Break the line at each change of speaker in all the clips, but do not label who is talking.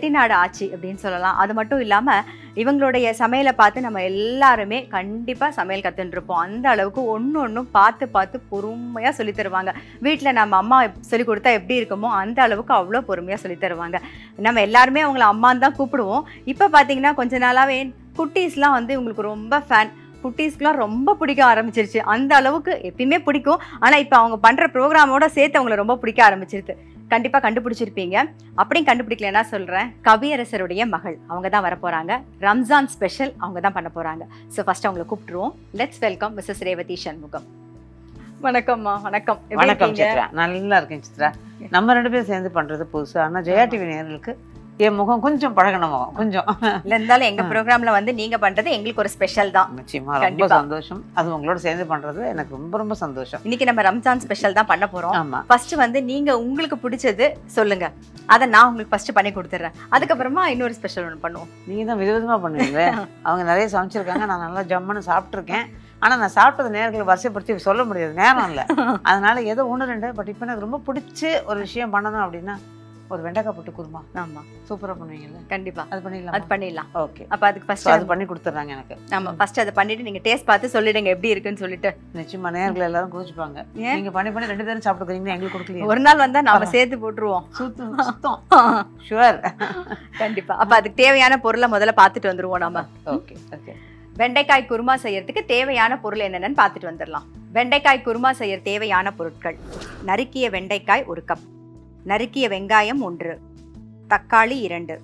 செட்டிநாடு ஆச்சு அப்படின்னு சொல்லலாம் அது மட்டும் இல்லாம இவங்களுடைய சமையலை பார்த்து நம்ம எல்லாருமே கண்டிப்பா சமையல் கத்துட்டு இருப்போம் அந்த அளவுக்கு ஒன்று ஒன்றும் பார்த்து பார்த்து பொறுமையா சொல்லி தருவாங்க வீட்டில் நம்ம அம்மா சொல்லி கொடுத்தா எப்படி இருக்குமோ அந்த அளவுக்கு அவ்வளோ பொறுமையா சொல்லி தருவாங்க நம்ம எல்லாருமே அவங்கள அம்மான்னு தான் கூப்பிடுவோம் இப்போ பார்த்தீங்கன்னா கொஞ்ச நாளாவே குட்டீஸ்லாம் வந்து இவங்களுக்கு ரொம்ப ஃபேன் குட்டீஸ்க்குலாம் ரொம்ப பிடிக்க ஆரம்பிச்சிருச்சு அந்த அளவுக்கு எப்பயுமே பிடிக்கும் ஆனால் இப்போ அவங்க பண்ணுற ப்ரோக்ராமோட சேர்த்து அவங்கள ரொம்ப பிடிக்க ஆரம்பிச்சிருது கண்டிப்பாக கண்டுபிடிச்சிருப்பீங்க அப்படியும் கண்டுபிடிக்கலன்னா சொல்கிறேன் கவியரசருடைய மகள் அவங்க தான் வர போகிறாங்க ரம்ஜான் ஸ்பெஷல் அவங்க தான் பண்ண போகிறாங்க ஸோ ஃபர்ஸ்ட் அவங்கள கூப்பிட்டுருவோம் let's welcome missus Revathi Shanmugam வணக்கம்மா வணக்கம் எப்படி
வணக்கம்
இருக்கீங்க?
சித்ரா நல்லா இருக்கேன் சித்ரா நம்ம ரெண்டு பேரும் சேர்ந்து பண்றது புதுசு ஆனா ஜெயா டிவி நேயர்களுக்கு என் முகம் கொஞ்சம் பழகின முகம் கொஞ்சம்
இல்ல இருந்தாலும் எங்க ப்ரோக்ராம்ல வந்து நீங்க பண்றது எங்களுக்கு ஒரு ஸ்பெஷல் தான்
நிச்சயமா ரொம்ப
கண்டிப்பா.
சந்தோஷம் அது உங்களோட சேர்ந்து பண்றது எனக்கு ரொம்ப ரொம்ப சந்தோஷம்
இன்னைக்கு நம்ம ரம்ஜான் ஸ்பெஷல் தான் பண்ண போறோம்
ஆமா
ஃபர்ஸ்ட் வந்து நீங்க உங்களுக்கு பிடிச்சது சொல்லுங்க அதை நான் உங்களுக்கு ஃபர்ஸ்ட் பண்ணி கொடுத்துட்றேன் அதுக்கப்புறமா இன்னொரு ஸ்பெஷல் ஒன்று பண்ணுவோம்
நீங்க தான் விதவிதமா பண்ணுவீங்களே அவங்க நிறைய சமைச்சிருக்காங்க நான் நல்லா ஜம்முன்னு சாப்பிட்ருக்கேன் ஆனா நான் சாப்பிட்டது நேர்களை வரிசைப்படுத்தி சொல்ல முடியாது நேரம் இல்லை அதனால ஏதோ ஒன்று ரெண்டு பட் இப்போ எனக்கு ரொம்ப பிடிச்ச ஒரு விஷயம் பண்ணணும் அப்படின்னா ஒரு வெண்டைக்காய் போட்டு குருமா
ஆமா
சூப்பரா பண்ணுவீங்கல்ல
கண்டிப்பா
அது
அது
பண்ணிடலாம்
பண்ணிடலாம்
ஓகே
அப்ப அதுக்கு
ஸோ
ஃபர்ஸ்ட்
அது பண்ணி கொடுத்துட்றாங்க எனக்கு
ஆமா ஃபர்ஸ்ட் அதை பண்ணிட்டு நீங்க டேஸ்ட் பார்த்து சொல்லிடுங்க எப்படி இருக்குன்னு சொல்லிட்டு
நிச்சயமா நேர்கள் எல்லாரும் கோச்சிப்பாங்க
ஏன்?
நீங்க பண்ணி பண்ணி ரெண்டு பேரும் சாப்பிட்டுக்கிறீங்க எங்களுக்கு கொடுக்கலையே
ஒரு நாள் வந்தா நாம சேர்த்து போட்டுருவோம்
சுத்தம் சுத்தம் ஷுவர்
கண்டிப்பா அப்ப அதுக்கு தேவையான பொருளை முதல்ல பார்த்துட்டு வந்துருவோம் நாம
ஓகே ஓகே
வெண்டைக்காய் குருமா செய்யறதுக்கு தேவையான பொருள் என்னென்னு பார்த்துட்டு வந்துடலாம் வெண்டைக்காய் குருமா செய்ய தேவையான பொருட்கள் நறுக்கிய வெண்டைக்காய் ஒரு கப் நறுக்கிய வெங்காயம் ஒன்று தக்காளி இரண்டு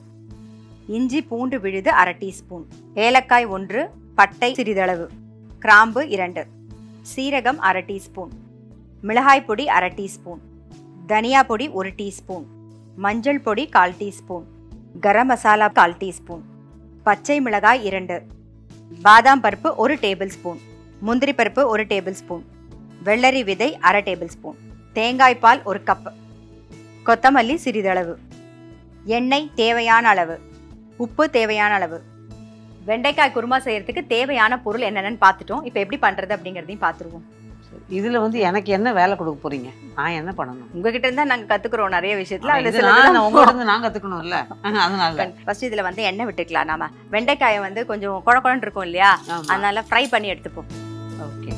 இஞ்சி பூண்டு விழுது அரை டீஸ்பூன் ஏலக்காய் ஒன்று பட்டை சிறிதளவு கிராம்பு இரண்டு சீரகம் அரை டீஸ்பூன் மிளகாய் பொடி அரை டீஸ்பூன் தனியா பொடி ஒரு டீஸ்பூன் மஞ்சள் பொடி கால் டீஸ்பூன் கரம் மசாலா கால் டீஸ்பூன் பச்சை மிளகாய் இரண்டு பாதாம் பருப்பு ஒரு டேபிள் ஸ்பூன் முந்திரி பருப்பு ஒரு டேபிள் ஸ்பூன் வெள்ளரி விதை அரை டேபிள் ஸ்பூன் தேங்காய் பால் ஒரு கப் கொத்தமல்லி சிறிதளவு எண்ணெய் தேவையான அளவு உப்பு தேவையான அளவு வெண்டைக்காய் குருமா செய்யறதுக்கு தேவையான பொருள் என்னென்னு பார்த்துட்டோம் இப்போ எப்படி பண்றது அப்படிங்கிறதையும் பார்த்துருவோம்
இதுல வந்து எனக்கு என்ன வேலை கொடுக்க போறீங்க நான் என்ன பண்ணணும்
உங்ககிட்ட இருந்தா நாங்க கத்துக்கிறோம் நிறைய விஷயத்துல அதுல
இது நான்
சில
உங்களோட இருந்து நான் கத்துக்கணும்ல அதனால
ஃபர்ஸ்ட் இதுல வந்து எண்ணெய் விட்டுக்கலாம் நாம வெண்டைக்காயை வந்து கொஞ்சம் குழ குழன்னு இருக்கும் இல்லையா
ஆமா
அதனால ஃப்ரை பண்ணி எடுத்துப்போம்
ஓகே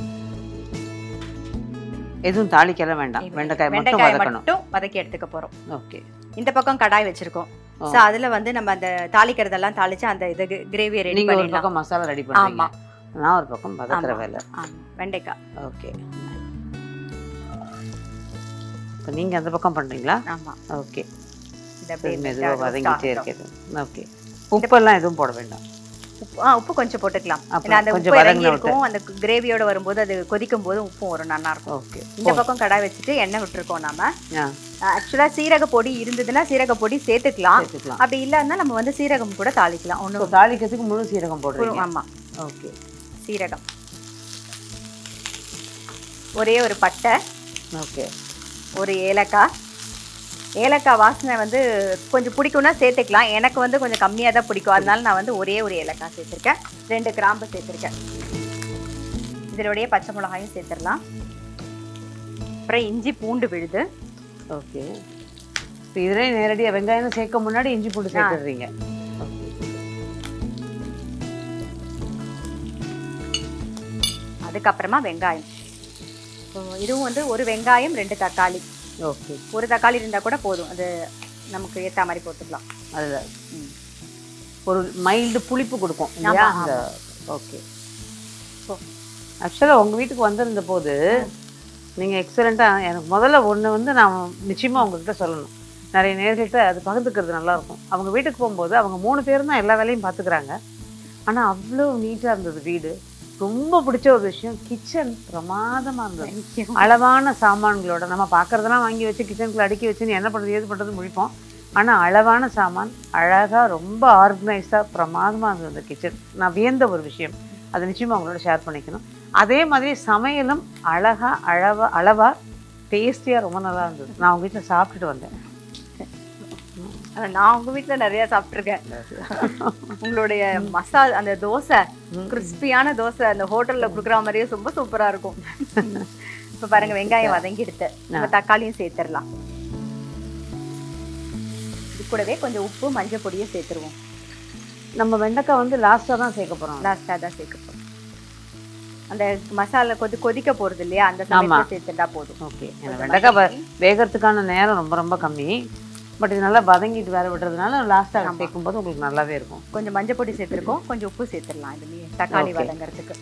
எதுவும் தாளிக்கலாம் வேண்டாம் வெண்டைக்காய் மட்டும்
வெண்டைக்காயை
வதக்கணும்
மட்டும் வதக்கி எடுத்துக்க போறோம்
ஓகே
இந்த பக்கம் கடாய் வச்சிருக்கோம்
ஆ.
சோ அதுல வந்து நம்ம அந்த தாளிக்கிறதெல்லாம் தாளிச்சு அந்த இது கிரேவியை ரெடி
நீங்க ஒரு
பண்ணிடலாம்
பக்கம் மசாலா ரெடி பண்ணுவீங்க
ஆமா
நான் ஒரு பக்கம் வதக்குற
ஆமா.
வேலை
ஆமா வெண்டைக்காய்
ஓகே இப்போ நீங்க அந்த பக்கம் பண்றீங்களா
ஆமா
ஓகே
இது அப்படியே
மெதுவாக
மெதுவா
வதங்கிட்டே
start
இருக்குது ஓகே உப்பெல்லாம் எதுவும் போட வேண்டாம்
உப்பு- ஆ, உப்பு கொஞ்சம் போட்டுக்கலாம்
அப்ப
ஏன்னா அந்த
கொஞ்சம்
உப்பு இறங்கி
வதங்கின
இருக்கும் அந்த கிரேவியோட வரும்போது அது கொதிக்கும் போது உப்பும் வரும் நல்லா இருக்கும்
ஓகே
இந்த பக்கம் கடாய் வச்சுட்டு எண்ணெய் விட்டுருக்கோம் நாம
ஆ
ஆக்சுவலா சீரக பொடி இருந்ததுன்னா சீரக பொடி சேர்த்துக்கலாம்
சேர்த்துக்கலாம்
அப்படி இல்லைன்னா நம்ம வந்து சீரகம் கூட தாளிக்கலாம்
ஸோ
ஒன்றும்
தாளிக்கிறதுக்கு முழு சீரகம் போடுறீங்க
ஆமா
ஓகே
சீரகம் ஒரே ஒரு பட்டை
ஓகே
ஒரு ஏலக்காய் ஏலக்காய் வாசனை வந்து கொஞ்சம் பிடிக்கும்னா சேர்த்துக்கலாம் எனக்கு வந்து கொஞ்சம் கம்மியாக தான் பிடிக்கும் அதனால நான் வந்து ஒரே ஒரு ஏலக்காய் சேர்த்துருக்கேன் ரெண்டு கிராம்பு சேர்த்துருக்கேன் இதனுடைய பச்சை மிளகாயும் சேர்த்துடலாம் அப்புறம் இஞ்சி பூண்டு விழுது
ஓகே இப்போ இதிலே நேரடியாக வெங்காயம் சேர்க்க முன்னாடி இஞ்சி பூண்டு சேர்த்துடுறீங்க
அதுக்கப்புறமா வெங்காயம் இப்போ இதுவும் வந்து ஒரு வெங்காயம் ரெண்டு தக்காளி
ஓகே
ஒரு தக்காளி இருந்தால் கூட போதும் அது நமக்கு ஏற்ற மாதிரி போட்டுக்கலாம்
அதில் ஒரு மைல்டு புளிப்பு கொடுக்கும் இல்லையா அந்த ஓகே ஸோ ஆக்சுவலாக உங்கள் வீட்டுக்கு வந்திருந்த போது நீங்கள் எக்ஸலண்ட்டாக எனக்கு முதல்ல ஒன்று வந்து நான் நிச்சயமாக உங்ககிட்ட சொல்லணும் நிறைய நேர்கள்ட்ட அது பகிர்ந்துக்கிறது நல்லாயிருக்கும் அவங்க வீட்டுக்கு போகும்போது அவங்க மூணு பேரும் தான் எல்லா வேலையும் பார்த்துக்கிறாங்க ஆனால் அவ்வளோ நீட்டாக இருந்தது வீடு ரொம்ப பிடிச்ச ஒரு விஷயம் கிச்சன் பிரமாதமாக இருந்தது அளவான சாமான்களோட நம்ம பார்க்கறதெல்லாம் வாங்கி வச்சு கிச்சனுக்குள்ள அடுக்கி வச்சு நீ என்ன பண்ணுறது ஏது பண்ணுறது முழிப்போம் ஆனால் அளவான சாமான் அழகாக ரொம்ப ஆர்கனைஸ்டாக பிரமாதமாக இருந்தது அந்த கிச்சன் நான் வியந்த ஒரு விஷயம் அதை நிச்சயமாக உங்களோட ஷேர் பண்ணிக்கணும் அதே மாதிரி சமையலும் அழகாக அளவா அளவாக டேஸ்டியாக ரொம்ப நல்லா இருந்தது நான் உங்கள் வீட்டில் சாப்பிட்டுட்டு வந்தேன்
ஆனா, நான் உங்க வீட்ல நிறைய சாப்பிட்டுருக்கேன் உங்களுடைய மசால் அந்த தோசை கிறிஸ்பியான தோசை அந்த ஹோட்டல்ல குடுக்குற மாதிரியே ரொம்ப சூப்பரா இருக்கும் இப்ப பாருங்க வெங்காயம் வதங்கி எடுத்து நம்ம தக்காளியும் சேர்த்துடலாம் கூடவே கொஞ்சம் உப்பு மஞ்சள் பொடியும் சேர்த்துருவோம்
நம்ம வெண்டைக்காய் வந்து லாஸ்ட்டாக தான் சேர்க்க போகிறோம்
லாஸ்ட்டாக தான் சேர்க்க போகிறோம் அந்த மசாலா கொதி கொதிக்க போகிறது இல்லையா அந்த சமயத்தில் சேர்த்துட்டா போதும்
ஓகே எனக்கு வெண்டைக்காய் வ- வேகறதுக்கான நேரம் ரொம்ப ரொம்ப கம்மி பட் இது நல்லா வதங்கிட்டு வேற விடுறதுனால லாஸ்ட்டாக சேர்க்கும் போது உங்களுக்கு நல்லாவே இருக்கும்
கொஞ்சம் மஞ்சள் பொடி சேர்த்துருக்கோம் கொஞ்சம் உப்பு சேர்த்துடலாம் இதுலயே தக்காளி
Okay.
வதங்கறதுக்கு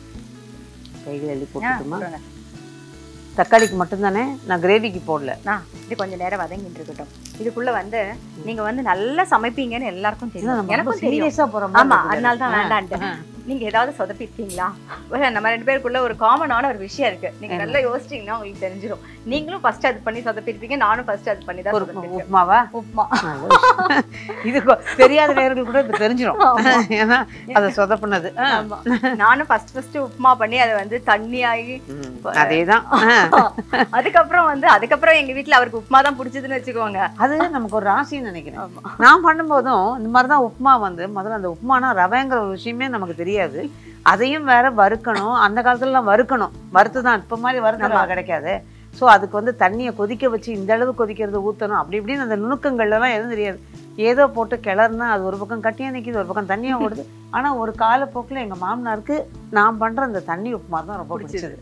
கைகள் எழுதி
ஆ,
போட்டுட்டுமா
போடுங்க.
தக்காளிக்கு மட்டும்தானே நான் கிரேவிக்கு போடல
ஆ இது கொஞ்சம் நேரம் வதங்கிட்டு இருக்கட்டும் இதுக்குள்ள வந்து நீங்க வந்து நல்லா சமைப்பீங்கன்னு எல்லாருக்கும்
இல்லை
தெரியும்
நம்ம ரொம்ப
எனக்கும் தெரியும்
சீரியஸாக போகிற
ஆமா
மாதிரி
அதனால தான் வேண்டான்ட்டு நீங்க ஏதாவது சொதப்பிருக்கீங்களா ஒரு நம்ம ரெண்டு பேருக்குள்ள ஒரு காமனான ஒரு விஷயம் இருக்கு நீங்க நல்லா யோசிச்சீங்கன்னா உங்களுக்கு தெரிஞ்சிடும் நீங்களும் ஃபர்ஸ்ட் அது பண்ணி சொதப்பிருப்பீங்க நானும் ஃபர்ஸ்ட் அது பண்ணி தான்
ஒரு
சொதப்பிருக்கேன்
உப்புமாவா
உப்மா
நல்ல விஷயம். இது கொ- தெரியாத நேர்கள் கூட இப்ப தெரிஞ்சிடும் ஏன்னா அதை சொதப்புனது ஆ.
ஆமா நானும் ஃபர்ஸ்ட் ஃபர்ஸ்ட் உப்புமா பண்ணி அதை வந்து தண்ணி ஆகி
ம், அதேதான் ஆ.
அதுக்கப்புறம் வந்து அதுக்கப்புறம் எங்க வீட்ல அவருக்கு உப்புமா தான் பிடிச்சதுன்னு வச்சுக்கோங்க
அது நமக்கு ஒரு ராசின்னு நினைக்கிறேன் நான் பண்ணும்போதும் இந்த மாதிரி தான் உப்புமா வந்து முதல்ல அந்த உப்புமானா ரவைங்கிற ஒரு விஷயமே நமக்கு தெரியாது அதையும் வேற வறுக்கணும் அந்த காலத்துலலாம் வறுக்கணும் வறுத்து தான் இப்போ மாதிரி வறுத்த ரவை கிடைக்காது ஸோ அதுக்கு வந்து தண்ணியை கொதிக்க வச்சு இந்த அளவு கொதிக்கிறது ஊற்றணும் அப்படி இப்படின்னு அந்த நுணுக்கங்கள்லாம் எதுவும் தெரியாது ஏதோ போட்டு கிளறுனா அது ஒரு பக்கம் கட்டியாக நிற்கிது ஒரு பக்கம் தண்ணியாக ஓடுது ஆனால் ஒரு காலப்போக்கில் எங்கள் மாமனாருக்கு நான் பண்ணுற அந்த தண்ணி உப்புமா தான் ரொம்ப பிடிச்சது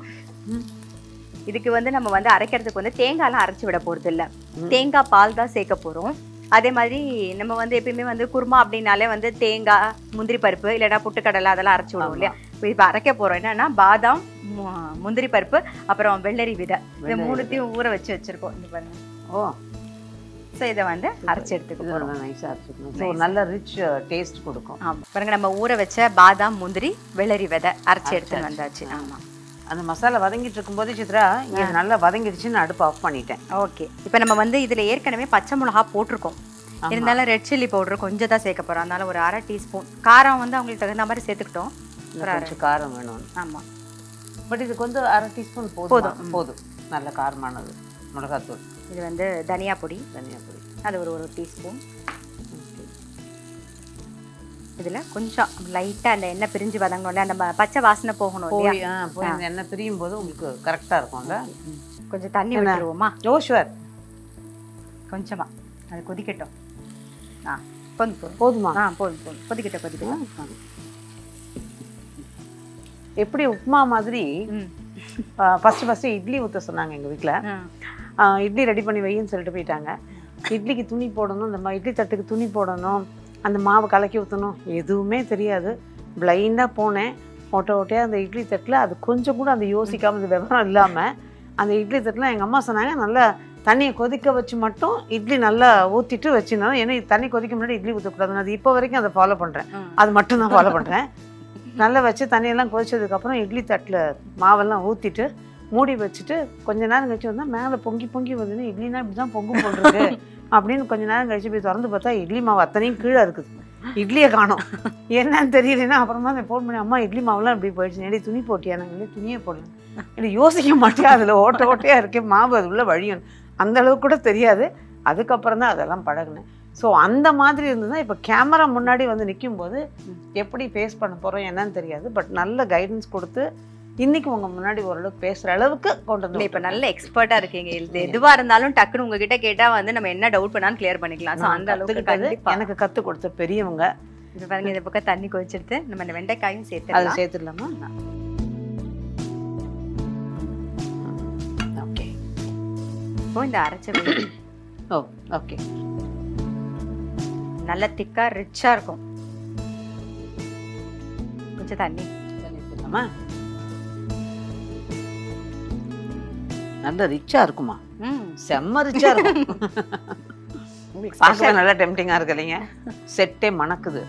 இதுக்கு வந்து நம்ம வந்து அரைக்கிறதுக்கு வந்து தேங்காய்லாம் அரைச்சு விட போறது இல்ல தேங்காய் பால் தான் சேர்க்க போறோம் அதே மாதிரி நம்ம வந்து எப்பயுமே வந்து குருமா அப்படின்னாலே வந்து தேங்காய் முந்திரி பருப்பு இல்லைன்னா புட்டுக்கடலை அதெல்லாம் அரைச்சு விடுவோம் இல்லையா இப்போ இப்போ அரைக்க போறோம் என்னன்னா பாதாம் மு- முந்திரி பருப்பு அப்புறம் வெள்ளரி விதை இது
வெள்ளரி
மூணுத்தையும் ஊற வச்சு வச்சிருக்கோம் இந்த பாருங்க
ஓ
ஸோ இதை வந்து அரைச்சு எடுத்துக்க
இது
போறோம்
நல்லா நைஸாக இருக்கணும் ஸோ நல்ல ரிச் டேஸ்ட் கொடுக்கும்
ஆமா பாருங்க நம்ம ஊற வச்ச பாதாம் முந்திரி வெள்ளரி விதை அரைச்சு எடுத்துன்னு வந்தாச்சு ஆமா
அந்த மசாலா வதங்கிட்டு இருக்கும்போது சித்ரா இது நல்லா வதங்கிடுச்சுன்னு அடுப்பு ஆஃப் பண்ணிட்டேன்
ஓகே இப்போ நம்ம வந்து இதுல ஏற்கனவே பச்சை மிளகா போட்டிருக்கோம் இருந்தாலும் ரெட் சில்லி பவுடர் கொஞ்சம் தான் சேர்க்க போறோம் அதனால ஒரு அரை டீஸ்பூன் காரம் வந்து அவங்களுக்கு தகுந்த மாதிரி சேர்த்துக்கிட்டோம்
இன்னும் கொஞ்சம் காரம் வேணும்
ஆமா
பட் இதுக்கு வந்து அரை டீஸ்பூன் போதும் போதும் நல்ல காரமானது மிளகாத்தூள்
இது வந்து தனியா பொடி
தனியா பொடி
அது ஒரு ஒரு டீஸ்பூன் இதுல கொஞ்சம் லைட்டா அந்த எண்ணெய் பிரிஞ்சு வதங்கணும்ல அந்த ம- பச்சை வாசனை போகணும் இல்லையா
போய் ஆ போய் இந்த எண்ணெய் பிரியும் போது உங்களுக்கு கரெக்டாக இருக்கும்ல
கொஞ்சம் தண்ணி விட்டுருவோமா
ஓ ஷுவர்
கொஞ்சமா அது கொதிக்கட்டும் ஆ போதும் போதும்
போதுமா
ஆ போதும் போதும் கொதிக்கட்டும் கொதிக்கட்டும்
எப்படி உப்புமா மாதிரி
ம்
ஃபஸ்ட்டு ஃபஸ்ட்டு இட்லி ஊற்ற சொன்னாங்க எங்கள் வீட்டில்
ஆ.
இட்லி ரெடி பண்ணி வையின்னு சொல்லிட்டு போயிட்டாங்க இட்லிக்கு துணி போடணும் இந்த மா- இட்லி தட்டுக்கு துணி போடணும் அந்த மாவு கலக்கி ஊற்றணும் எதுவுமே தெரியாது பிளைண்டாக போனேன் ஓட்ட ஓட்டையாக அந்த இட்லி தட்டில் அது கொஞ்சம் கூட அந்த யோசிக்காமல் அந்த விவரம் இல்லாமல் அந்த இட்லி தட்டில் எங்கள் அம்மா சொன்னாங்க நல்லா தண்ணியை கொதிக்க வச்சு மட்டும் இட்லி நல்லா ஊற்றிட்டு வச்சுருந்தாலும் ஏன்னா தண்ணி கொதிக்க முன்னாடி இட்லி ஊற்றக்கூடாது நான் அது இப்போ வரைக்கும் அதை ஃபாலோ பண்ணுறேன்
ம்.
அது மட்டும் தான் ஃபாலோ பண்ணுறேன் நல்லா வச்சு தண்ணியெல்லாம் கொதிச்சதுக்கப்புறம் இட்லி தட்டில் மாவெல்லாம் ஊற்றிட்டு மூடி வச்சுட்டு கொஞ்ச நேரம் கழிச்சு வந்தால் மேலே பொங்கி பொங்கி வருதுன்னு இட்லினா இப்படி தான் பொங்கும் போட்டிருக்கு அப்படின்னு கொஞ்ச நேரம் கழிச்சு போய் திறந்து பார்த்தா இட்லி மாவு அத்தனையும் கீழே இருக்குது இட்லியை காணோம் என்னன்னு தெரியலன்னா அப்புறமா நான் ஃபோன் பண்ணி அம்மா இட்லி மாவுலாம் இப்படி போயிடுச்சு நேடி துணி போட்டியா நான் இல்லை துணியே போடல இல்லை யோசிக்க மாட்டேன் அதில் ஓட்ட ஓட்டையாக இருக்கே மாவு அது உள்ள வழியும் அந்த அளவுக்கு கூட தெரியாது அதுக்கப்புறம் தான் அதெல்லாம் பழகுனேன் ஸோ அந்த மாதிரி இருந்ததுன்னா இப்போ கேமரா முன்னாடி வந்து நிக்கும்போது எப்படி ஃபேஸ் பண்ண போகிறோம் என்னன்னு தெரியாது பட் நல்ல கைடன்ஸ் கொடுத்து இன்னைக்கு உங்க முன்னாடி ஓரளவுக்கு பேசுற அளவுக்கு கொண்டு
இல்ல
வந்து
இப்ப நல்ல எக்ஸ்பர்ட்டா இருக்கீங்க இது எதுவா இருந்தாலும் டக்குன்னு உங்ககிட்ட கேட்டா வந்து நம்ம என்ன டவுட் பண்ணாலும் கிளியர் பண்ணிக்கலாம் சோ
நான்
அந்த அளவுக்கு
கத்துக்கிட்டது
கண்டிப்பா
எனக்கு கத்து கொடுத்த பெரியவங்க
இப்ப பாருங்க இந்த பக்கம் தண்ணி கொதிச்சிருது நம்ம இந்த வெண்டைக்காயும்
அதை
சேர்த்துக்கலாம்
சேர்த்துடலாமா ஓகே
இப்போ இந்த அரைச்ச விழுது
ஓ ஓகே
நல்ல திக்கா ரிச்சா இருக்கும் கொஞ்சம் தண்ணி
சேர்த்துடலாமா நல்ல ரிச்சா இருக்குமா
ம்
செம்ம ரிச்சா இருக்கும்
உங்களுக்கு
பார்க்கவே நல்லா டெம்டிங்கா இருக்கு இல்லைங்க செட்டே மணக்குது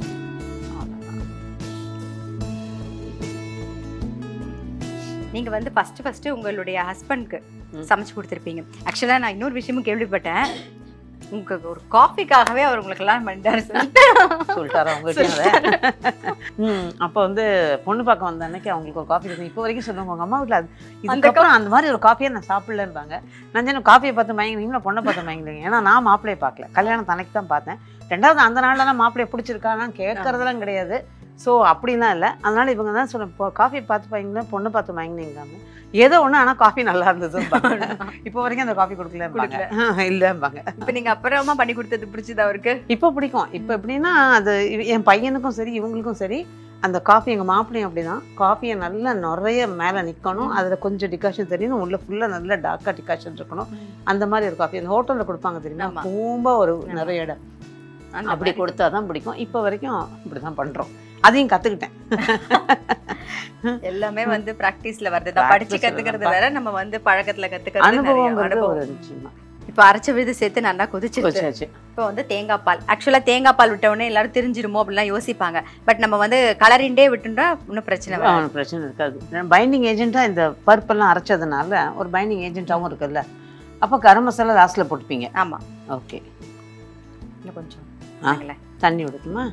நீங்க வந்து ஃபர்ஸ்ட் ஃபர்ஸ்ட் உங்களுடைய ஹஸ்பண்ட்க்கு
ம்.
சமைச்சு கொடுத்துருப்பீங்க ஆக்சுவலா நான் இன்னொரு விஷயமும் கேள்விப்பட்டேன் உங்க ஒரு காஃபிக்காகவே அவர் உங்களுக்கு எல்லாம் பண்ணிட்டாரு சொல்லிட்டு
சொல்லிட்டாரா உங்ககிட்ட ம் அப்போ வந்து பொண்ணு பார்க்க வந்த அன்னைக்கு அவங்களுக்கு ஒரு காஃபி இருக்கு இப்போ வரைக்கும் சொல்லுவாங்க உங்க அம்மா வீட்டில் அது இதுக்கப்புறம் அந்த மாதிரி ஒரு காஃபியை நான் சாப்பிடலன்பாங்க நான் சொன்ன காஃபியை பார்த்து மயங்கினீங்களா பொண்ணை பார்த்து மயங்கினீங்க ஏன்னா நான் மாப்பிள்ளையை பார்க்கல கல்யாணம் தனக்கு தான் பார்த்தேன் ரெண்டாவது அந்த நாள்லாம் மாப்பிள்ளையை பிடிச்சிருக்கானா கேட்கறதெல்லாம் கிடையாது ஸோ அப்படிலாம் இல்லை அதனால இவங்க தான் சொல்ல இப்போ காஃபி பார்த்து வாங்கினா பொண்ணு பார்த்து வாங்கினீங்களாங்க ஏதோ ஒன்று ஆனால் காஃபி நல்லா இருந்தது இப்போ வரைக்கும் அந்த காஃபி கொடுக்கல இல்லைம்பாங்க
இப்ப நீங்க அப்புறமா பண்ணி கொடுத்தது பிடிச்சது அவருக்கு
இப்போ பிடிக்கும் இப்போ எப்படின்னா அது இவ- என் பையனுக்கும் சரி இவங்களுக்கும் சரி அந்த காஃபி எங்கள் மாப்பிள்ளையும் அப்படிதான் காஃபியை நல்லா நிறைய மேலே நிற்கணும் அதில் கொஞ்சம் டிகாஷன் தெரியணும் உள்ள ஃபுல்லாக நல்ல டார்க்காக டிகாஷன் இருக்கணும் அந்த மாதிரி ஒரு காஃபி அந்த ஹோட்டலில் கொடுப்பாங்க தெரியுமா
ஆமா.
ரொம்ப ஒரு
ஆமா.
நிறைய இடம்
அந்த
அப்படி
மாதிரி.
கொடுத்தா தான் பிடிக்கும் இப்போ வரைக்கும் இப்படி தான் பண்ணுறோம் அதையும் கற்றுக்கிட்டேன்
எல்லாமே வந்து பிராக்டிஸ்ல வருது படிச்சு
Practice ல
கத்துக்கிறது
தான்.
வேற நம்ம வந்து பழக்கத்துல கத்துக்கிறது நிறைய
அனுபவங்கிறது
அனுபவம்
ஒரு நிச்சயமா
இப்ப அரைச்ச விழுது சேர்த்து நல்லா கொதிச்சிருச்சு
கொச்சாச்சு
இப்போ வந்து தேங்காய் பால் ஆக்சுவலா தேங்காய் பால் விட்ட உடனே எல்லாரும் தெரிஞ்சிருமோ அப்படிலாம் யோசிப்பாங்க பட் நம்ம வந்து கலரிண்டே விட்டுட்டா இன்னும் பிரச்சனை வராது
அவனுக்கு பிரச்சனை இருக்காது பைண்டிங் ஏஜென்ட்டாக இந்த பருப்பெல்லாம் அரைச்சதுனால ஒரு பைண்டிங் ஏஜென்ட்டாகவும் இருக்குல்ல அப்போ கரம் மசாலா லாஸ்ட்டில் போட்டுப்பீங்க
ஆமா
ஓகே
இன்னும் கொஞ்சம்
ஆ.
பாருங்களேன்.
தண்ணி விடுக்குமா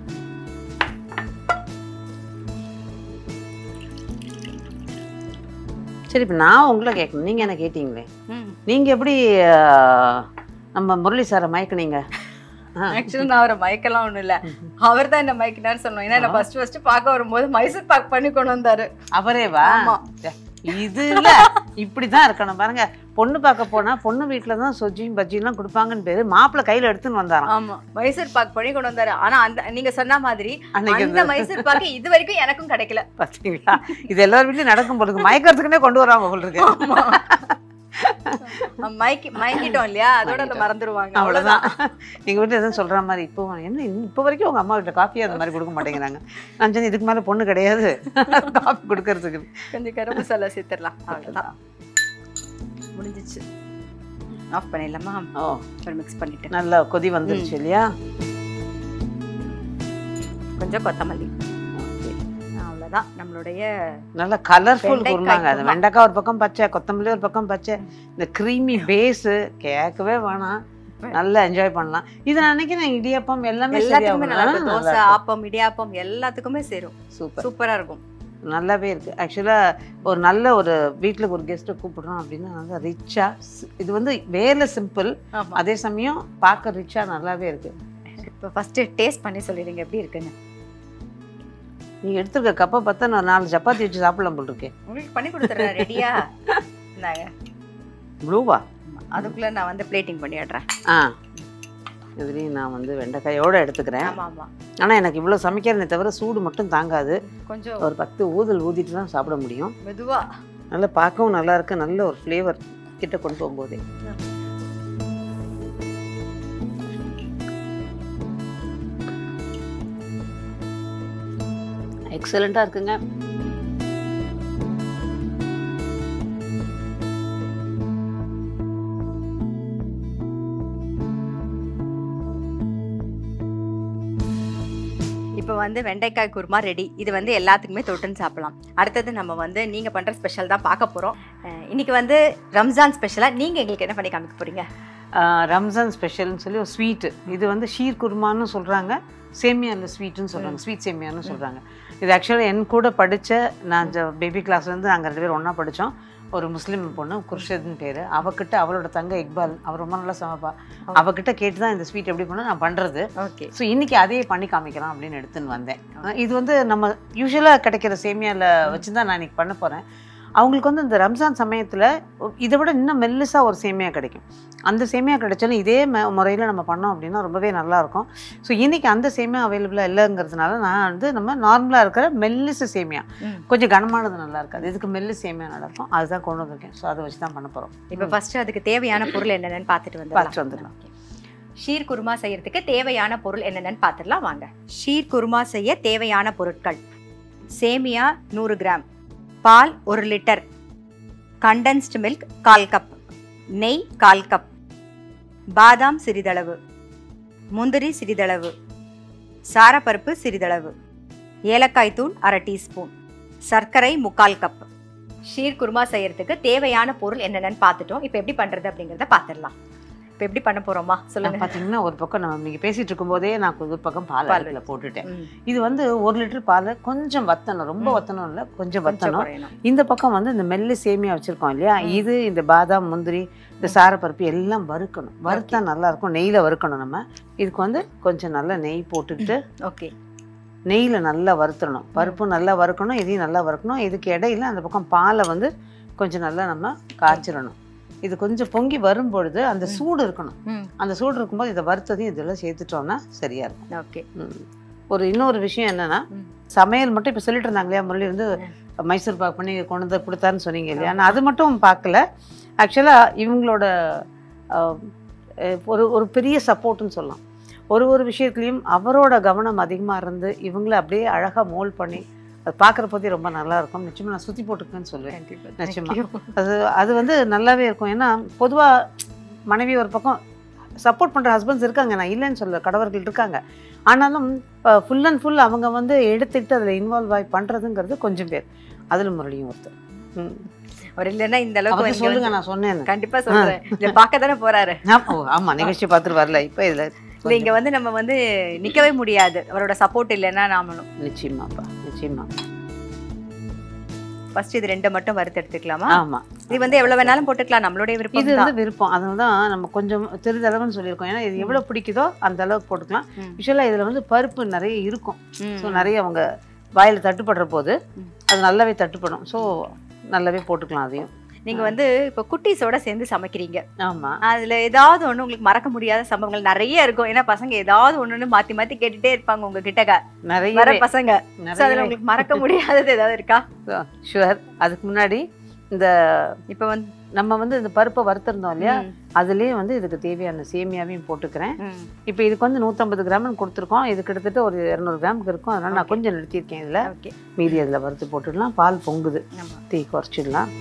சரி இப்போ நான் உங்களை கேட்கணும் நீங்கள் என்ன கேட்டீங்களே
ம்
நீங்கள் எப்படி ஆஹ், நம்ம முரளி சாரை மயக்குனீங்க ஆ.
ஆக்சுவலா நான் அவரை மயக்கலாம் ஒண்ணும் இல்ல அவர் தான் என்ன மயக்கினார் சொன்னோம் ஏன்னா என்ன ஃபர்ஸ்ட் ஃபர்ஸ்ட் பார்க்க வரும்போது மைசூர் பாக் பண்ணி கொண்டு வந்தாரு
அவரே வா
ஆமா.
இது இல்ல இப்படிதான் இருக்கணும் பாருங்க பொண்ணு பார்க்க போனா பொண்ணு வீட்டுல தான் சொஜ்ஜியும் பஜ்ஜியும் கொடுப்பாங்கன்னு பேரு மாப்பிள்ளை கையில எடுத்துன்னு வந்தாராம்
ஆமா மைசூர் பாக் பண்ணி கொண்டு வந்தாரு ஆனா அந்த நீங்க சொன்ன மாதிரி
அன்னைக்கு
அந்த மைசூர் பாக்கு இது வரைக்கும் எனக்கும் கிடைக்கல
பாத்தீங்களா இது எல்லார் வீட்லயும் நடக்கும் போல இருக்கு மயக்கிறதுக்குனே கொண்டு வராங்க போல இருக்கு
மயக்கி மயங்கிட்டோம் இல்லையா அதோட அதை மறந்துருவாங்க
அவ்வளவுதான் எங்க வீட்டுல எதுவும் சொல்ற மாதிரி இப்போ என்ன இன்னும் இப்போ வரைக்கும் உங்க அம்மா வீட்டுல காஃபியே அந்த மாதிரி கொடுக்க மாட்டேங்கிறாங்க நான் சொன்னேன் இதுக்கு மேல பொண்ணு கிடையாது காஃபி கொடுக்கறதுக்கு
கொஞ்சம் கரும்பு மசாலா சேர்த்துடலாம் அவ்வளவுதான் முடிஞ்சிச்சு ஆஃப் பண்ணிடலாமா
ஓ
ஒரு மிக்ஸ் பண்ணிட்டு
நல்லா கொதி வந்துருச்சு இல்லையா
கொஞ்சம் கொத்தமல்லி அவ்வளவுதான் நம்மளுடைய
நல்ல கலர்ஃபுல்
வெண்டைக்காய்
குருமாங்க அது
குருமா.
வெண்டைக்காய் ஒரு பக்கம் பச்சை கொத்தமல்லி ஒரு பக்கம் பச்சை இந்த க்ரீமி பேஸு கேட்கவே வேணாம் நல்லா என்ஜாய் பண்ணலாம் இது நான் நினைக்கிறேன் இடியப்பம் எல்லாமே
எல்லாத்துக்குமே நல்லா இருக்கும் தோசை ஆப்பம் இடியாப்பம் எல்லாத்துக்குமே சேரும்
சூப்பர்
சூப்பரா இருக்கும்
நல்லாவே இருக்கு ஆக்சுவலாக ஒரு நல்ல ஒரு வீட்டில் ஒரு கெஸ்ட்டை கூப்பிடுறோம் அப்படின்னா நல்லா ரிச்சாக இது வந்து வேலை சிம்பிள்
ஆமா
அதே சமயம் பார்க்க ரிச்சாக நல்லாவே இருக்கு
இப்போ ஃபர்ஸ்ட் டேஸ்ட் பண்ணி சொல்லிடுங்க எப்படி இருக்குன்னு
நீங்கள் எடுத்துருக்க கப்பை பார்த்தா நான் நாலு சப்பாத்தி வச்சு சாப்பிடலாம் போல் இருக்கேன்
உங்களுக்கு பண்ணி கொடுத்துறேன் ரெடியா இந்தாங்க
ப்ளூவா
ஆமா. அதுக்குள்ள நான் வந்து பிளேட்டிங் பண்ணிடுறேன்
ஆ இதுலேயும் நான் வந்து வெண்டைக்காயோட எடுத்துக்கிறேன்
ஆமா ஆமா
ஆனால் எனக்கு இவ்வளோ சமைக்கிறதே தவிர சூடு மட்டும் தாங்காது
கொஞ்சம்
ஒரு பத்து ஊதல் ஊதிட்டு தான் சாப்பிட முடியும்
மெதுவா
நல்லா பார்க்கவும் நல்லா இருக்கு நல்ல ஒரு ஃப்ளேவர் கிட்ட கொண்டு போகும்போதே எக்ஸலண்ட்டாக இருக்குங்க
இப்போ வந்து வெண்டைக்காய் குருமா ரெடி இது வந்து எல்லாத்துக்குமே தொட்டுன்னு சாப்பிடலாம் அடுத்தது நம்ம வந்து நீங்க பண்ற ஸ்பெஷல் தான் பார்க்க போறோம் அஹ் இன்னைக்கு வந்து ரம்ஜான் ஸ்பெஷலா நீங்க எங்களுக்கு என்ன பண்ணி காமிக்க போறீங்க
ஆஹ் ரம்ஜான் ஸ்பெஷல்னு சொல்லி ஒரு ஸ்வீட்டு இது வந்து ஷீர் குருமான்னு சொல்கிறாங்க சேமியாவில் ஸ்வீட்டுன்னு சொல்கிறாங்க ஸ்வீட் சேமியான்னு சொல்கிறாங்க இது ஆக்சுவலாக என் கூட படித்த நான் பேபி கிளாஸ்லேருந்து நாங்கள் ரெண்டு பேரும் ஒன்றா படித்தோம் ஒரு முஸ்லீம் பொண்ணு குர்ஷித்னு பேர் அவகிட்ட அவளோட தங்க இக்பால் அவர் ரொம்ப நல்லா சமைப்பா அவகிட்ட கேட்டு தான் இந்த ஸ்வீட் எப்படி பண்ண நான் பண்ணுறது
ஓகே
ஸோ இன்னைக்கு அதையே பண்ணி காமிக்கலாம் அப்படின்னு எடுத்துன்னு வந்தேன் அஹ் இது வந்து நம்ம யூஸ்வலாக கிடைக்கிற சேமியாவில் வச்சு தான் நான் இன்னைக்கு பண்ண போகிறேன் அவங்களுக்கு வந்து இந்த ரம்ஜான் சமயத்தில் இதை விட இன்னும் மெல்லிசாக ஒரு சேமியா கிடைக்கும் அந்த சேமியா கிடைச்சாலும் இதே முறையில் நம்ம பண்ணோம் அப்படின்னா ரொம்பவே நல்லாயிருக்கும் ஸோ இன்னைக்கு அந்த சேமியா அவைலபிளாக இல்லைங்கிறதுனால நான் வந்து நம்ம நார்மலாக இருக்கிற மெல்லிசு சேமியா
ம்.
கொஞ்சம் கனமானது நல்லா இருக்காது இதுக்கு மெல்லு சேமியா நல்லா இருக்கும் அதுதான் கொண்டு வந்திருக்கேன் ஸோ அதை வச்சு தான் பண்ண போகிறோம்
இப்போ ஃபர்ஸ்ட் அதுக்கு தேவையான பொருள் என்னென்னு பார்த்துட்டு வந்து
பார்த்துட்டு வந்துடலாம்
ஷீர் குருமா செய்யறதுக்கு தேவையான பொருள் என்னென்னு பார்த்துடலாம் வாங்க ஷீர் குருமா செய்ய தேவையான பொருட்கள் சேமியா நூறு கிராம் பால் ஒரு லிட்டர் கண்டென்ஸ்டு மில்க் கால் கப் நெய் கால் கப் பாதாம் சிறிதளவு முந்திரி சிறிதளவு சாரப்பருப்பு சிறிதளவு ஏலக்காய் தூள் அரை டீஸ்பூன் சர்க்கரை முக்கால் கப் ஷீர் குருமா செய்யறதுக்கு தேவையான பொருள் என்னென்னு பார்த்துட்டோம் இப்போ எப்படி பண்ணுறது அப்படிங்கிறத பார்த்துடலாம் இப்போ எப்படி பண்ண போகிறோமா சொல்லுங்க
பார்த்தீங்கன்னா ஒரு பக்கம் நம்ம நீங்கள் பேசிகிட்டு இருக்கும்போதே நான் ஒரு பக்கம் பால்
பால்
அடுப்பில் போட்டுட்டேன்
ம்,
இது வந்து ஒரு லிட்டர் பால் கொஞ்சம் வத்தணும் ரொம்ப
ம்.
வத்தணும் இல்லை கொஞ்சம்
கொஞ்சம்
வத்தணும்
குறையணும்
இந்த பக்கம் வந்து இந்த மெல்லு சேமியா வச்சிருக்கோம் இல்லையா
ம்.
இது இந்த பாதாம் முந்திரி இந்த சாரப்பருப்பு எல்லாம் வறுக்கணும் வறுத்தா நல்லா இருக்கும் நெய்யில் வறுக்கணும் நம்ம இதுக்கு வந்து கொஞ்சம் நல்லா நெய் போட்டுக்கிட்டு
ஓகே
நெய்யில் நல்லா வறுத்துடணும் பருப்பு நல்லா வறுக்கணும் இதையும் நல்லா வறுக்கணும் இதுக்கு இடையில அந்த பக்கம் பாலை வந்து கொஞ்சம் நல்லா நம்ம காய்ச்சிடணும் இது கொஞ்சம் பொங்கி வரும்பொழுது அந்த சூடு இருக்கணும்
ம்
அந்த சூடு இருக்கும்போது இதை வறுத்ததையும் இதெல்லாம் சேர்த்துட்டோம்னா சரியா இருக்கும்
ஓகே
ம். ஒரு இன்னொரு விஷயம் என்னன்னா
ம்.
சமையல் மட்டும் இப்போ சொல்லிட்டு இருந்தாங்க இல்லையா முரளி வந்து மைசூர் பாக் பண்ணி கொண்டு வந்து கொடுத்தாருன்னு சொன்னீங்க இல்லையா நான் அது மட்டும் பார்க்கல ஆக்சுவலாக இவங்களோட அஹ், அஹ், ஒரு ஒரு பெரிய சப்போர்ட்னு சொல்லலாம் ஒரு ஒரு விஷயத்துலையும் அவரோட கவனம் அதிகமாக இருந்து இவங்கள அப்படியே அழகாக மோல்ட் பண்ணி அது பார்க்குற போதே ரொம்ப நல்லா இருக்கும் நிச்சயமாக நான் சுற்றி போட்டுருக்கேன்னு சொல்லுவேன்
கண்டிப்பா
நிச்சயமா.
Thank you.
அது அது வந்து நல்லாவே இருக்கும் ஏன்னா பொதுவாக மனைவி ஒரு பக்கம் சப்போர்ட் பண்ணுற ஹஸ்பண்ட்ஸ் இருக்காங்க நான் இல்லைன்னு சொல்ல கடவர்கள் இருக்காங்க ஆனாலும் ஃபுல் அண்ட் ஃபுல் அவங்க வந்து எடுத்துக்கிட்டு அதில் இன்வால்வ் ஆகி பண்ணுறதுங்கிறது கொஞ்சம் பேர் அதில் முரளியும் ஒருத்தர் ம்.
அவர் இல்லைன்னா இந்த அளவுக்கு
அவர்கிட்ட
இங்க
சொல்லுங்க
வந்து-
நான் சொன்னேன்னு
கண்டிப்பா சொல்றேன் இத பார்க்க தானே போறாரு
ஓ ஆமாம் நிகழ்ச்சி பார்த்துட்டு வரல இப்போ இதில்
இல்ல இங்க வந்து நம்ம வந்து நிக்கவே முடியாது அவரோட சப்போர்ட் இல்லைன்னா நாமளும்
நிச்சயமாப்பா நிச்சயமா
ஃபர்ஸ்ட் இது ரெண்டை மட்டும் வறுத்து எடுத்துக்கலாமா
ஆமாம்
இது வந்து எவ்வளவு வேணாலும் போட்டுக்கலாம் நம்மளுடைய
இது
விருப்பம் தான்
வந்து விருப்பம் அதனால தான் நம்ம கொஞ்சம் தெரிஞ்சளவுன்னு சொல்லியிருக்கோம் ஏன்னா இது எவ்வளோ பிடிக்குதோ அந்த அளவுக்கு போட்டுக்கலாம்
ம்.
யூஸ்வலாக இதில் வந்து பருப்பு நிறைய இருக்கும்
ம்.
ஸோ நிறைய அவங்க வாயில் தட்டுப்படுற போது
ம்.
அது நல்லாவே தட்டுப்படும் ஸோ நல்லாவே போட்டுக்கலாம் அதையும்
நீங்க வந்து இப்ப குட்டீஸோட சேர்ந்து சமைக்கிறீங்க
ஆமாம்
அதுல ஏதாவது ஒண்ணு உங்களுக்கு மறக்க முடியாத சம்பவங்கள் நிறைய இருக்கும் ஏன்னா பசங்க ஏதாவது ஒண்ணுன்னு மாத்தி மாத்தி கேட்டுட்டே இருப்பாங்க உங்க கிட்டக்க வர
நிறைய
பசங்க So அதுல உங்களுக்கு மறக்க முடியாதது ஏதாவது இருக்கா
ஷுவர் அதுக்கு முன்னாடி இந்த
இப்ப வந்து
நம்ம வந்து இந்த பருப்பை வறுத்திருந்தோம் இல்லையா
ம்,
அதுலேயே வந்து இதுக்கு தேவையான சேமியாவையும் போட்டுக்கிறேன்
ம்.
இப்போ இதுக்கு வந்து நூற்றம்பது கிராம்னு கொடுத்துருக்கோம் இது கிட்டத்தட்ட ஒரு இரநூறு கிராமுக்கு இருக்கும் அதனால் நான்
Okay.
கொஞ்சம் நிறுத்தியிருக்கேன் இதில்
ஓகே
மீதி அதில் வறுத்து போட்டுடலாம் பால் பொங்குது
ஆமா
தீ குறைச்சிடலாம்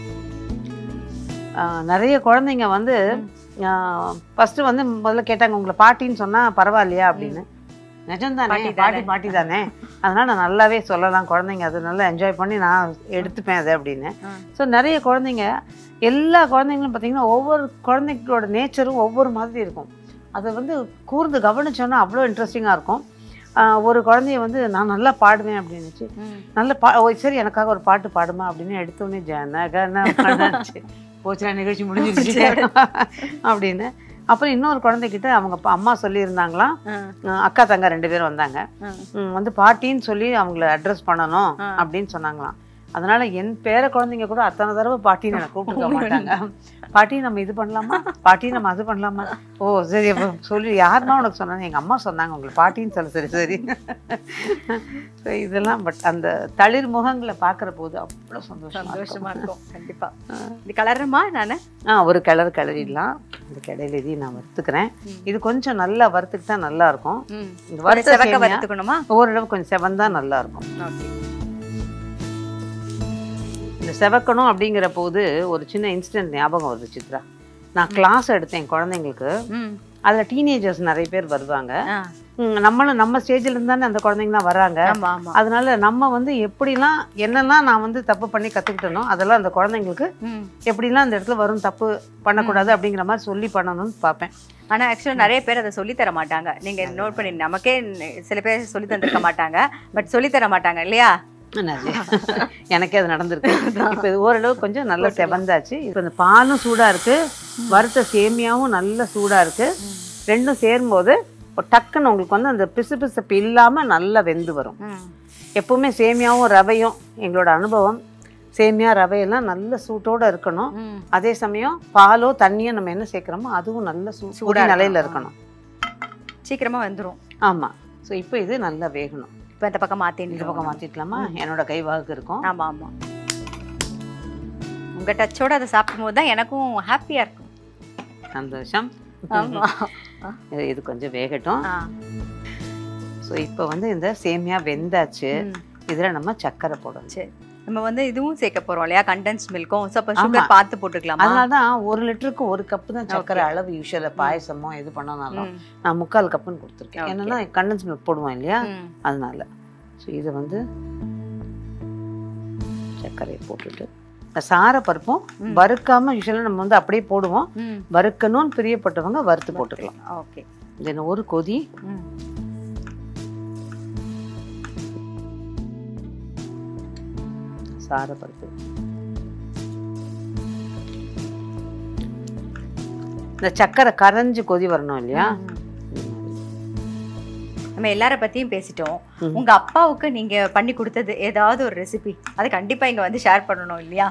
ஆஹ் நிறைய குழந்தைங்க வந்து ஃபஸ்ட்டு வந்து முதல்ல கேட்டாங்க உங்களை பாட்டின்னு சொன்னால் பரவாயில்லையா அப்படின்னு நிஜம்தானே
பாட்டி
பாட்டி
தானே.
பாட்டி தானே அதனால் நான் நல்லாவே சொல்லலாம் குழந்தைங்க அது நல்லா என்ஜாய் பண்ணி நான் எடுத்துப்பேன் அதை அப்படின்னு
ஆ.
ஸோ நிறைய குழந்தைங்க எல்லா குழந்தைங்களும் பார்த்தீங்கன்னா ஒவ்வொரு குழந்தைங்களோட நேச்சரும் ஒவ்வொரு மாதிரி இருக்கும் அதை வந்து கூர்ந்து கவனிச்சோன்னா அவ்வளோ இன்ட்ரெஸ்டிங்காக இருக்கும் ஆஹ் ஒரு குழந்தைய வந்து நான் நல்லா பாடுவேன் அப்படின்னுச்சு
ம்.
நல்ல பா ஓ சரி எனக்காக ஒரு பாட்டு பாடுமா அப்படின்னு எடுத்தோடனே ஜனகன மனச்சு போச்சுடா நிகழ்ச்சி முடிஞ்சிருச்சு அப்படின்னு அப்புறம் இன்னொரு குழந்தைகிட்ட அவங்க அப்பா- அம்மா சொல்லியிருந்தாங்களாம்
ஆ,
அஹ் அக்கா தங்க ரெண்டு பேரும் வந்தாங்க
ஆ.
ம், வந்து பாட்டின்னு சொல்லி அவங்கள அட்ரஸ் பண்ணணும்
ஆ.
அப்படின்னு சொன்னாங்களாம் அதனால என் பேர குழந்தைங்க கூட அத்தனை தடவை பாட்டின்னு எனக்கு கூப்பிட்டுக்க மாட்டாங்க பாட்டி நம்ம இது பண்ணலாமா பாட்டி நம்ம அது பண்ணலாமா ஓ சரி அப்போ சொல்லி யாருன்னா உனக்கு சொன்னாங்க எங்கள் அம்மா சொன்னாங்க உங்களுக்கு பாட்டின்னு சொல்ல சரி சரி So இதெல்லாம் பட் அந்த தளிர் முகங்களை பார்க்குற போது அவ்வளோ சந்தோஷமா
சந்தோஷமா
இருக்கும்
இருக்கும் கண்டிப்பா இது கலருமா நானு
ஆ ஒரு கிளறு கிளறிடலாம் இந்த கிளையில இதையும் நான் வறுத்துக்கிறேன்
ம்.
இது கொஞ்சம் நல்லா வறுத்துக்கிட்டா நல்லா இருக்கும்
ம்.
இந்த
ஒரு
வறுத்த
செவக்க
சேமியா
வறுத்துக்கணுமா
ஓரளவு கொஞ்சம் செவந்தா நல்லா இருக்கும்
ஓகே
இந்த செவக்கணும் அப்படிங்கிற போது ஒரு சின்ன இன்சிடென்ட் ஞாபகம் வருது சித்ரா நான் கிளாஸ் எடுத்தேன் குழந்தைங்களுக்கு
ம்
அதில் டீனேஜர்ஸ் நிறைய பேர் வருவாங்க
ஆ,
ம், நம்மளும் நம்ம ஸ்டேஜில் இருந்து தானே அந்த குழந்தைங்களாம் வராங்க
ஆமா ஆமா
அதனால நம்ம வந்து எப்படிலாம் என்னெல்லாம் நான் வந்து தப்பு பண்ணி கற்றுக்கிட்டனோ அதெல்லாம் அந்த குழந்தைங்களுக்கு
ம்.
எப்படிலாம் அந்த இடத்துல வரும் தப்பு பண்ணக்கூடாது அப்படிங்கிற மாதிரி சொல்லி பண்ணணும்னு பார்ப்பேன்
ஆனா ஆக்சுவலா நிறைய பேர் அதை சொல்லி தர மாட்டாங்க நீங்க நோட் பண்ணி நமக்கே சில பேர் சொல்லி தந்திருக்க மாட்டாங்க பட் சொல்லி தர மாட்டாங்க இல்லையா
என்னது? எனக்கே அது நடந்திருக்கு இப்போ இது ஓரளவு கொஞ்சம் நல்லா செவந்தாச்சு இப்போ இந்த பாலும் சூடாக இருக்கு வறுத்த சேமியாவும் நல்ல சூடாக இருக்கு ரெண்டும் சேரும்போது ஒரு டக்குன்னு உங்களுக்கு வந்து அந்த பிசு பிசுப்பு இல்லாமல் நல்லா வெந்து வரும்
ம்.
எப்பவுமே சேமியாவும் ரவையும் எங்களோட அனுபவம் சேமியா ரவையெல்லாம் நல்ல சூட்டோட இருக்கணும்
ம்.
அதே சமயம் பாலோ தண்ணியோ நம்ம என்ன சேர்க்குறோமோ அதுவும் நல்ல சூ
சூடா
சூடாக நிலையில்
இருக்கணும்.
இருக்கணும்
சீக்கிரமா வந்துரும்
ஆமாம் ஸோ இப்போ இது நல்லா வேகணும்
இப்ப இந்த பக்கம்
இந்த
மாத்தின்னு
பக்கம் மாற்றிக்கலாமா என்னோட கைவாக்கு இருக்கும்
ஆமா ஆமா உங்க டச்சோட அதை சாப்பிடும் போது தான் எனக்கும் ஹாப்பியா இருக்கும்
சந்தோஷம்
ஆமா
இது இது கொஞ்சம் வேகட்டும்
ஆ,
ஸோ இப்போ வந்து இந்த சேமியா வெந்தாச்சு
ம்.
இதில் நம்ம சர்க்கரை போடணும்
சரி நம்ம வந்து இதுவும் சேர்க்க போறோம் இல்லையா கண்டென்ஸ் மில்க்கும் ஸோ அப்போ
ஆமா.
சுகர் பார்த்து போட்டுக்கலாமா
அதனால தான் ஒரு லிட்டருக்கு ஒரு கப்பு தான் சர்க்கரை அளவு யூஸ்வலாக பாயசமோ எது பண்ணனாலும்
ம்,
நான் முக்கால் கப்புன்னு கொடுத்துருக்கேன்
Okay.
என்னன்னா கண்டன்ஸ் மில்க் போடுவோம் இல்லையா
ம்.
அதனால ஸோ இதை வந்து சர்க்கரையை போட்டுட்டு இந்த சாரப்பருப்பும்
ம்.
வறுக்காம யூஸ்வலாக நம்ம வந்து அப்படியே போடுவோம்
ம்.
வறுக்கணும்னு பிரியப்பட்டவங்க வறுத்து போட்டுக்கலாம்
ஓகே
தென் ஒரு கொதி
ம்.
சாரப்பருப்பு இந்த சக்கரை கரைஞ்சு கொதி வரணும் இல்லையா
ம். நம்ம எல்லார பத்தியும் பேசிட்டோம்
ம்.
உங்க அப்பாவுக்கு நீங்க பண்ணி கொடுத்தது ஏதாவது ஒரு ரெசிபி அது கண்டிப்பா இங்க வந்து ஷேர் பண்ணணும் இல்லையா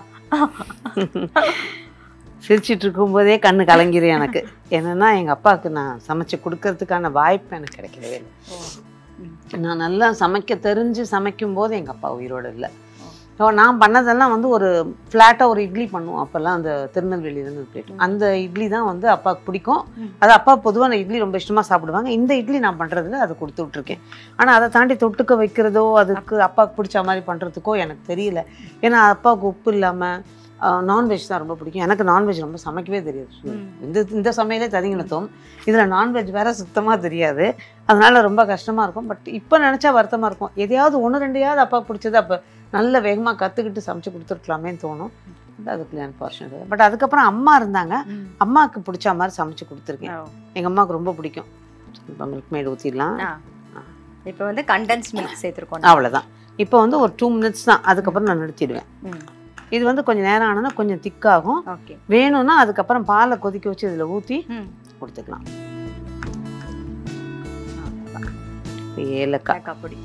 சிரிச்சிட்டு இருக்கும்போதே கண்ணு கலங்கிரும் எனக்கு என்னன்னா எங்க அப்பாவுக்கு நான் சமைச்சு கொடுக்கறதுக்கான வாய்ப்பு எனக்கு கிடைக்கவே இல்லை நான் நல்லா சமைக்க தெரிஞ்சு சமைக்கும் போது எங்கள் அப்பா உயிரோடு இல்லை ஸோ நான் பண்ணதெல்லாம் வந்து ஒரு ஃப்ளாட்டாக ஒரு இட்லி பண்ணுவோம் அப்போல்லாம் அந்த திருநெல்வேலியிலேருந்து பிளேட் அந்த இட்லி தான் வந்து அப்பாவுக்கு பிடிக்கும்
ம்.
அது அப்பா பொதுவாக அந்த இட்லி ரொம்ப இஷ்டமாக சாப்பிடுவாங்க இந்த இட்லி நான் பண்ணுறதுல அதை கொடுத்து விட்ருக்கேன் ஆனால் அதை தாண்டி தொட்டுக்க வைக்கிறதோ அதுக்கு அப்பாவுக்கு பிடிச்ச மாதிரி பண்ணுறதுக்கோ எனக்கு தெரியல ஏன்னா அப்பாவுக்கு உப்பு இல்லாமல் நான்வெஜ் தான் ரொம்ப பிடிக்கும் எனக்கு நான்வெஜ் ரொம்ப சமைக்கவே தெரியாது
ம்.
இந்த இந்த சமையலே ததிங்கினத்தோம் இதில் நான்வெஜ் வேற சுத்தமாக தெரியாது அதனால ரொம்ப கஷ்டமாக இருக்கும் பட் இப்போ நினச்சா வருத்தமாக இருக்கும் எதையாவது ஒன்று ரெண்டையாவது அப்பா பிடிச்சது அப்போ நல்ல வேகமாக கற்றுக்கிட்டு சமைச்சு கொடுத்துருக்கலாமேன்னு தோணும் பட் அது பிளான் போர்ஷன் பட் அதுக்கப்புறம் அம்மா இருந்தாங்க
ம்.
அம்மாவுக்கு பிடிச்ச மாதிரி சமைச்சு கொடுத்துருக்கேன்
ஓ.
எங்கள் அம்மாவுக்கு ரொம்ப பிடிக்கும் இப்போ மில்க் மேடு ஊற்றிடலாம்
ஆ. இப்ப வந்து கண்டென்ஸ் மில்க் சேர்த்திருக்கோம்
அவ்வளோதான் இப்போ வந்து ஒரு டூ மினிட்ஸ் தான் அதுக்கப்புறம் நான் நிறுத்திடுவேன்
ம்.
இது வந்து கொஞ்சம் நேரம் ஆனோன்னா கொஞ்சம் திக்காகும்
ஓகே
வேணும்னா அதுக்கப்புறம் பாலை கொதிக்க வச்சு இதில் ஊற்றி
ம்.
கொடுத்துக்கலாம் இப்போ ஏலக்காய்
ஏலக்காய் பொடி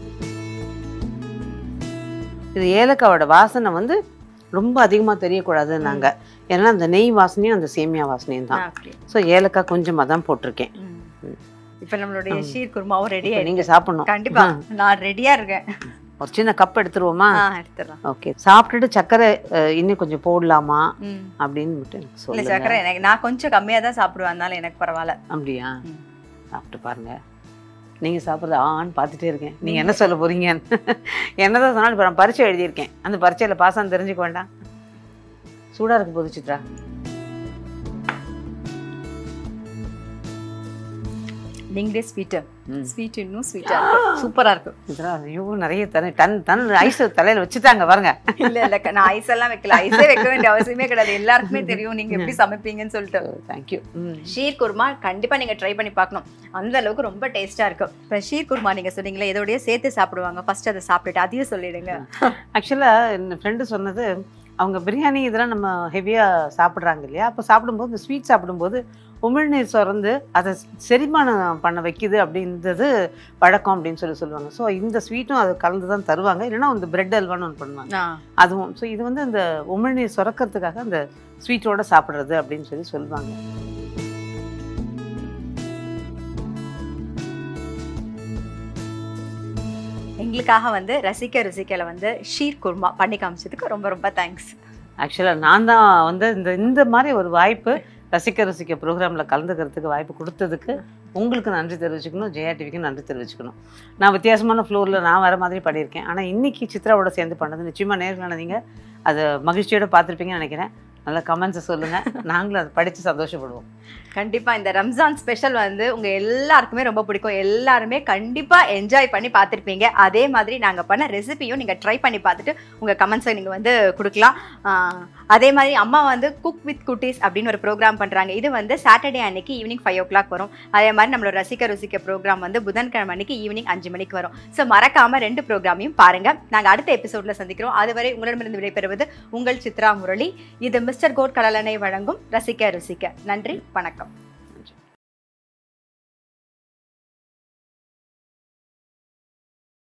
இது ஏலக்காவோட வாசனை வந்து ரொம்ப அதிகமாக தெரியக்கூடாதுன்னு நாங்கள் ஏன்னா அந்த நெய் வாசனையும் அந்த சேமியா வாசனையும் தான்
ஓகே
ஸோ ஏலக்காய் கொஞ்சமாக தான் போட்டிருக்கேன்
ம்.
ம்.
இப்ப நம்மளுடைய ஷீர் குருமாவும் ரெடி
இப்போ நீங்கள் சாப்பிடணும்
கண்டிப்பா நான் ரெடியா இருக்கேன்
ஒரு சின்ன கப் எடுத்துருவோமா
ஆ எடுத்துடலாம்
ஓகே சாப்பிட்டுட்டு சர்க்கரை அஹ், இன்னும் கொஞ்சம் போடலாமா
ம்.
அப்படின்னு மட்டும் எனக்கு
இல்ல
சொல்லுங்க
சக்கரை எனக்கு நான் கொஞ்சம் கம்மியா தான் சாப்பிடுவேன் அதனால எனக்கு பரவாயில்ல
அப்படியா
ம்.
சாப்பிட்டு பாருங்க நீங்க சாப்பிட்றது ஆன்னு பார்த்துட்டே இருக்கேன் நீங்க என்ன சொல்ல போறீங்க என்னதான் சொன்னாலும் இப்போ நான் பரீட்சை எழுதியிருக்கேன் அந்த பரீட்சையில் பாஸ் ஆன்னு தெரிஞ்சுக்க வேண்டாம் சூடா இருக்கு போது சித்ரா
நீங்களே ஸ்வீட்டு
ம்.
ஸ்வீட் இன்னும் ஸ்வீட்டா இருக்கு சூப்பரா இருக்கு
சித்ரா ஐயோ நிறைய தண்ணி டன் டன் ஐஸ் தலையில வச்சுட்டாங்க பாருங்க
இல்ல இல்ல நான் ஐஸ் எல்லாம் வைக்கல ஐஸே வைக்க வேண்டிய அவசியமே கிடையாது எல்லாருக்குமே தெரியும் நீங்க எப்படி சமைப்பீங்கன்னு சொல்லிட்டு
தேங்க்யூ ம்
ஷீர் குருமா கண்டிப்பா நீங்க ட்ரை பண்ணி பார்க்கணும் அந்த அளவுக்கு ரொம்ப டேஸ்டா இருக்கும் இப்போ ஷீர் குருமா நீங்க சொன்னீங்களே இதோடய சேர்த்து சாப்பிடுவாங்க ஃபர்ஸ்ட் அதை சாப்பிட்டுட்டு அதையும் சொல்லிடுங்க
ஆக்சுவலாக என் ஃப்ரெண்டு சொன்னது அவங்க பிரியாணி இதெல்லாம் நம்ம ஹெவியாக சாப்பிட்றாங்க இல்லையா அப்போ சாப்பிடும்போது இந்த ஸ்வீட் சாப்பிடும்போது உமிழ்நீர் சுரந்து அதை செரிமானம் பண்ண வைக்குது அப்படின்றது வழக்கம் அப்படின்னு சொல்லி சொல்லுவாங்க ஸோ இந்த ஸ்வீட்டும் அது கலந்து தான் தருவாங்க இல்லைன்னா இந்த பிரெட் அல்வான்னு ஒன்று பண்ணுவாங்க
ஆ,
அதுவும் ஸோ இது வந்து அந்த உமிழ்நீர் சுரக்கிறதுக்காக அந்த ஸ்வீட்டோட சாப்பிட்றது அப்படின்னு சொல்லி சொல்லுவாங்க
எங்களுக்காக வந்து ரசிக்க ருசிக்கல வந்து ஷீர் குருமா பண்ணி காமிச்சதுக்கு ரொம்ப ரொம்ப தேங்க்ஸ்
ஆக்சுவலாக நான் தான் வந்து இந்த இந்த மாதிரி ஒரு வாய்ப்பு ரசிக்க ரசிக்க ப்ரோக்ராமில் கலந்துக்கிறதுக்கு வாய்ப்பு கொடுத்ததுக்கு உங்களுக்கு நன்றி தெரிவிச்சுக்கணும் ஜெயா டிவிக்கு நன்றி தெரிவிச்சுக்கணும் நான் வித்தியாசமான ஃப்ளோரில் நான் வர மாதிரி பண்ணியிருக்கேன் ஆனால் இன்னைக்கு சித்ராவோட சேர்ந்து பண்ணது நிச்சயமாக நேர்களான நீங்கள் அதை மகிழ்ச்சியோட பார்த்துருப்பீங்கன்னு நினைக்கிறேன் நல்ல கமெண்ட்ஸை சொல்லுங்கள் நாங்களும் அதை படித்து சந்தோஷப்படுவோம்
கண்டிப்பா இந்த ரம்ஜான் ஸ்பெஷல் வந்து உங்க எல்லாருக்குமே ரொம்ப பிடிக்கும் எல்லாருமே கண்டிப்பா என்ஜாய் பண்ணி பார்த்துருப்பீங்க அதே மாதிரி நாங்க பண்ண ரெசிபியும் நீங்க ட்ரை பண்ணி பார்த்துட்டு உங்க கமெண்ட்ஸை நீங்க வந்து கொடுக்கலாம் ஆஹ் அதே மாதிரி அம்மா வந்து குக் வித் குட்டீஸ் அப்படின்னு ஒரு ப்ரோக்ராம் பண்றாங்க இது வந்து சாட்டர்டே அன்னைக்கு ஈவினிங் ஃபைவ் ஓ கிளாக் வரும் அதே மாதிரி நம்மளோட ரசிக்க ருசிக்க ப்ரோக்ராம் வந்து புதன்கிழமை அன்னைக்கு ஈவினிங் அஞ்சு மணிக்கு வரும் ஸோ மறக்காம ரெண்டு ப்ரோக்ராமையும் பாருங்க நாங்க அடுத்த எபிசோட்ல சந்திக்கிறோம் அதுவரை உங்களிடமிருந்து விடைபெறுவது உங்கள் சித்ரா முரளி இது மிஸ்டர் கோட் கடலனை வழங்கும் ரசிக்க ருசிக்க நன்றி வணக்கம்